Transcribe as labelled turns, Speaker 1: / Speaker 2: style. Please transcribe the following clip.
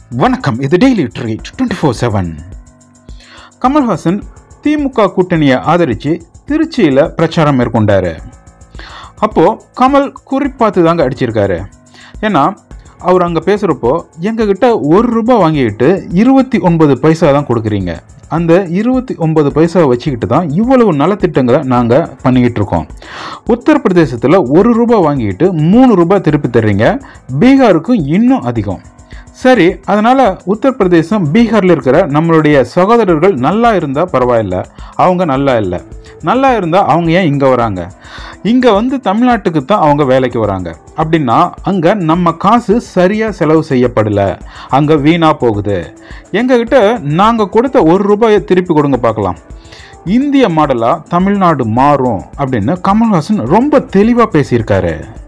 Speaker 1: வணக்கம் இது daily treat twenty four seven Kamal Haasan திமுக கூட்டணியை ஆதரித்து திருச்சியில் பிரச்சாரம் மேற்கொண்டார் அப்போது கமல் குறிப்பாத்து தாங்க அடிச்சிருக்காரு ஏன்னா அவர் அங்கே பேசுகிறப்போ எங்ககிட்ட ஒரு ரூபாய் வாங்கிக்கிட்டு இருபத்தி ஒன்பது பைசா தான் கொடுக்குறீங்க அந்த இருபத்தி ஒன்பது பைசாவை வச்சுக்கிட்டு தான் இவ்வளவு நலத்திட்டங்களை நாங்கள் பண்ணிக்கிட்டு இருக்கோம் உத்தரப்பிரதேசத்தில் ஒரு ரூபாய் வாங்கிக்கிட்டு மூணு ரூபாய் திருப்பி தர்றீங்க பீகாருக்கும் இன்னும் அதிகம் சரி அதனால் உத்தரப்பிரதேசம் பீகாரில் இருக்கிற நம்மளுடைய சகோதரர்கள் நல்லா இருந்தால் பரவாயில்ல அவங்க நல்லா இல்லை நல்லா இருந்தால் அவங்க ஏன் இங்கே வராங்க இங்கே வந்து தமிழ்நாட்டுக்கு தான் அவங்க வேலைக்கு வராங்க அப்படின்னா அங்கே நம்ம காசு சரியாக செலவு செய்யப்படலை அங்கே வீணாக போகுது எங்ககிட்ட நாங்கள் கொடுத்த ஒரு ரூபாயை திருப்பி கொடுங்க பார்க்கலாம் இந்திய மாடலாக தமிழ்நாடு மாறும் அப்படின்னு கமல்ஹாசன் ரொம்ப தெளிவாக பேசியிருக்காரு